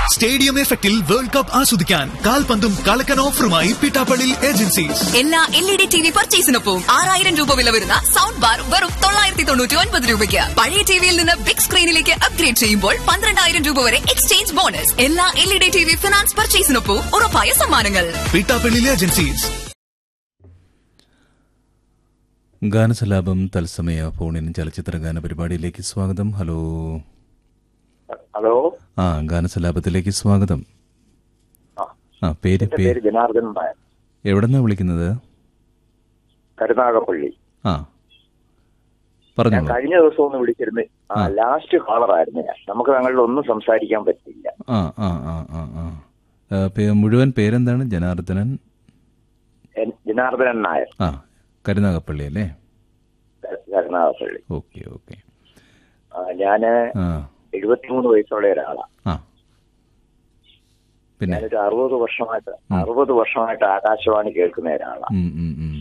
Stadium എഫക്റ്റിൽ world cup ആസ്വദിക്കാൻ കാൽപന്തും കളക്കൻ ഓഫറുമായി പിട്ടാപ്പള്ളി ഏജൻസീസ് എല്ലാ L E D T V പർച്ചേസിനൊപ്പം ആറായിരം രൂപ വില വരുന്ന സൗണ്ട് ബാർ വെറും തൊള്ളായിരത്തി തൊണ്ണൂറ്റി ഒൻപത് രൂപയ്ക്ക് പഴയ ടിവിയിൽ നിന്ന് ബിഗ് സ്ക്രീനിലേക്ക് അപ്ഗ്രേഡ് ചെയ്യുമ്പോൾ പന്ത്രണ്ടായിരം രൂപ വരെ എക്സ്ചേഞ്ച് ബോണസ് എല്ലാ L E D T V finance പർച്ചേസിനൊപ്പം ഉറപ്പായ സമ്മാനങ്ങൾ പിട്ടാപ്പള്ളി ഏജൻസീസ് ഗാനസലാപം തത്സമയ ഫോണിൻ ചലച്ചിത്ര ഗാന പരിപാടിയിലേക്ക് സ്വാഗതം ഹലോ ഹലോ ആ ഗാനസലാപത്തിലേക്ക് സ്വാഗതം ആ. ആ പേര് എന്റെ പേര് പേര് ജനാർദ്ദൻ നായർ എവിടെന്നാ വിളിക്കുന്നത് കരുനാഗപ്പള്ളി ആ ഞാൻ പറഞ്ഞോളൂ കഴിഞ്ഞ ദിവസം ഒന്ന് വിളിച്ചിരുന്നു ആ ലാസ്റ്റ് കോളർ ആയിരുന്നു ഞാൻ നമുക്ക് ഞങ്ങളുടെ ഒന്നും സംസാരിക്കാൻ പറ്റില്ല ആ ആ ആ ആ ആ ആ, പേ- മുഴുവൻ പേരെന്താണ് ജനാർദ്ദനൻ എൻ- ജനാർദ്ദനൻ നായർ ആ കരുനാഗപ്പള്ളി അല്ലേ കര- കരുനാഗപ്പള്ളി ഓക്കെ ഓക്കെ ആ, ഞാന് ആ എഴുപത്തിമൂന്ന് വയസ്സുള്ള ഒരാളാ ആ പിന്നെ ഞാനൊരു അറുപത് വർഷമായിട്ട് അറുപത് വർഷമായിട്ട് ആകാശവാണി കേൾക്കുന്ന ഒരാളാ ഉം, ഉം, ഉം.